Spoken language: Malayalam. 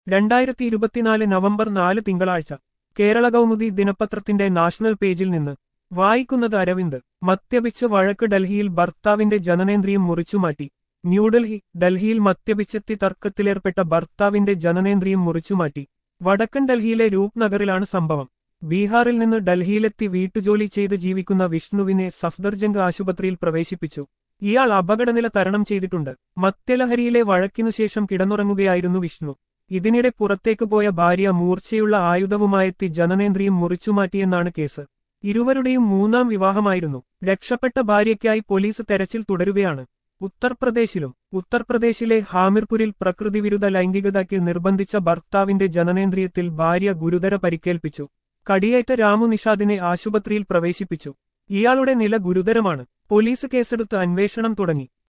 രണ്ടായിരത്തി ഇരുപത്തിനാല് നവംബർ നാല് തിങ്കളാഴ്ച കേരള കൗമുദി ദിനപത്രത്തിന്റെ നാഷണൽ പേജിൽ നിന്ന് വായിക്കുന്നത് അരവിന്ദ് മദ്യപിച്ച് വഴക്ക് ഡൽഹിയിൽ ഭർത്താവിന്റെ ജനനേന്ദ്രിയം മുറിച്ചുമാറ്റി ന്യൂഡൽഹി ഡൽഹിയിൽ മദ്യപിച്ചെത്തി തർക്കത്തിലേർപ്പെട്ട ഭർത്താവിന്റെ ജനനേന്ദ്രിയം മുറിച്ചുമാറ്റി വടക്കൻ ഡൽഹിയിലെ രൂപ്നഗറിലാണ് സംഭവം ബീഹാറിൽ നിന്ന് ഡൽഹിയിലെത്തി വീട്ടുജോലി ചെയ്ത് ജീവിക്കുന്ന വിഷ്ണുവിനെ സഫ്ദർജംഗ് ആശുപത്രിയിൽ പ്രവേശിപ്പിച്ചു ഇയാൾ അപകടനില തരണം ചെയ്തിട്ടുണ്ട് മദ്യലഹരിയിലെ വഴക്കിനുശേഷം കിടന്നുറങ്ങുകയായിരുന്നു വിഷ്ണു ഇതിനിടെ പുറത്തേക്ക് പോയ ഭാര്യ മൂർച്ചയുള്ള ആയുധവുമായെത്തി ജനനേന്ദ്രിയം മുറിച്ചുമാറ്റിയെന്നാണ് കേസ് ഇരുവരുടെയും മൂന്നാം വിവാഹമായിരുന്നു രക്ഷപ്പെട്ട ഭാര്യയ്ക്കായി പോലീസ് തെരച്ചിൽ തുടരുകയാണ് ഉത്തർപ്രദേശിലും ഉത്തർപ്രദേശിലെ ഹാമിർപുരിൽ പ്രകൃതിവിരുദ്ധ ലൈംഗികതയ്ക്ക് നിർബന്ധിച്ച ഭർത്താവിന്റെ ജനനേന്ദ്രിയത്തിൽ ഭാര്യ ഗുരുതര പരിക്കേൽപ്പിച്ചു കടിയേറ്റ രാമു നിഷാദിനെ ആശുപത്രിയിൽ പ്രവേശിപ്പിച്ചു ഇയാളുടെ നില ഗുരുതരമാണ് പോലീസ് കേസെടുത്ത് അന്വേഷണം തുടങ്ങി